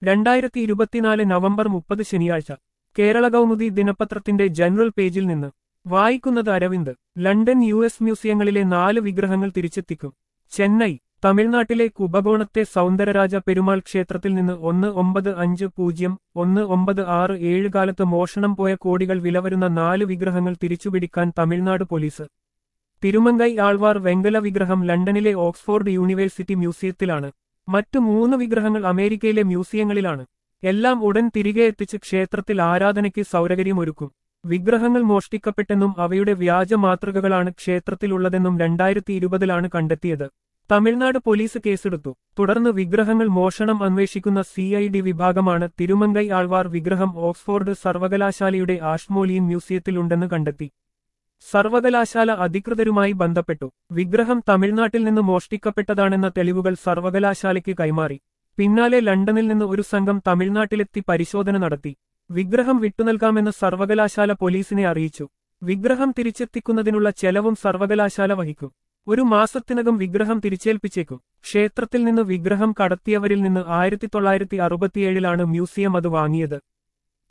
രണ്ടായിരത്തി ഇരുപത്തിനാല് നവംബർ മുപ്പത് ശനിയാഴ്ച കേരള കൗമുദി ദിനപത്രത്തിന്റെ ജനറൽ പേജിൽ നിന്ന് വായിക്കുന്നത് അരവിന്ദ് ലണ്ടൻ യു എസ് മ്യൂസിയങ്ങളിലെ നാല് വിഗ്രഹങ്ങൾ തിരിച്ചെത്തിക്കും ചെന്നൈ തമിഴ്നാട്ടിലെ കുംഭകോണത്തെ സൗന്ദരരാജ പെരുമാൾ ക്ഷേത്രത്തിൽ നിന്ന് ഒന്ന് ഒമ്പത് അഞ്ച് പൂജ്യം ഒന്ന് ഒമ്പത് ആറ് ഏഴ് കാലത്ത് മോഷണം പോയ കോടികൾ വിലവരുന്ന നാല് വിഗ്രഹങ്ങൾ തിരിച്ചുപിടിക്കാൻ തമിഴ്നാട് പോലീസ് തിരുമങ്കൈ ആൾവാർ വെങ്കല വിഗ്രഹം ലണ്ടനിലെ ഓക്സ്ഫോർഡ് യൂണിവേഴ്സിറ്റി മ്യൂസിയത്തിലാണ് മറ്റു മൂന്ന് വിഗ്രഹങ്ങൾ അമേരിക്കയിലെ മ്യൂസിയങ്ങളിലാണ് എല്ലാം ഉടൻ തിരികെ എത്തിച്ച് ക്ഷേത്രത്തിൽ ആരാധനയ്ക്ക് സൗകര്യമൊരുക്കും വിഗ്രഹങ്ങൾ മോഷ്ടിക്കപ്പെട്ടെന്നും അവയുടെ വ്യാജ മാതൃകകളാണ് ക്ഷേത്രത്തിലുള്ളതെന്നും രണ്ടായിരത്തി ഇരുപതിലാണ് കണ്ടെത്തിയത് തമിഴ്നാട് പോലീസ് കേസെടുത്തു തുടർന്ന് വിഗ്രഹങ്ങൾ മോഷണം അന്വേഷിക്കുന്ന സി ഐ ഡി വിഭാഗമാണ് തിരുമങ്കൈ ആൾവാർ വിഗ്രഹം ഓക്സ്ഫോർഡ് സർവകലാശാലയുടെ ആഷ്മോലിയൻ മ്യൂസിയത്തിലുണ്ടെന്ന് കണ്ടെത്തി സർവകലാശാല അധികൃതരുമായി ബന്ധപ്പെട്ടു വിഗ്രഹം തമിഴ്നാട്ടിൽ നിന്ന് മോഷ്ടിക്കപ്പെട്ടതാണെന്ന തെളിവുകൾ സർവകലാശാലയ്ക്ക് കൈമാറി പിന്നാലെ ലണ്ടനിൽ നിന്ന് ഒരു സംഘം തമിഴ്നാട്ടിലെത്തി പരിശോധന നടത്തി വിഗ്രഹം വിട്ടുനൽകാമെന്ന് സർവകലാശാല പോലീസിനെ അറിയിച്ചു വിഗ്രഹം തിരിച്ചെത്തിക്കുന്നതിനുള്ള ചെലവും സർവകലാശാല വഹിക്കും ഒരു മാസത്തിനകം വിഗ്രഹം തിരിച്ചേൽപ്പിച്ചേക്കും ക്ഷേത്രത്തിൽ നിന്ന് വിഗ്രഹം കടത്തിയവരിൽ നിന്ന് ആയിരത്തി തൊള്ളായിരത്തി അറുപത്തിയേഴിലാണ് മ്യൂസിയം അത് വാങ്ങിയത്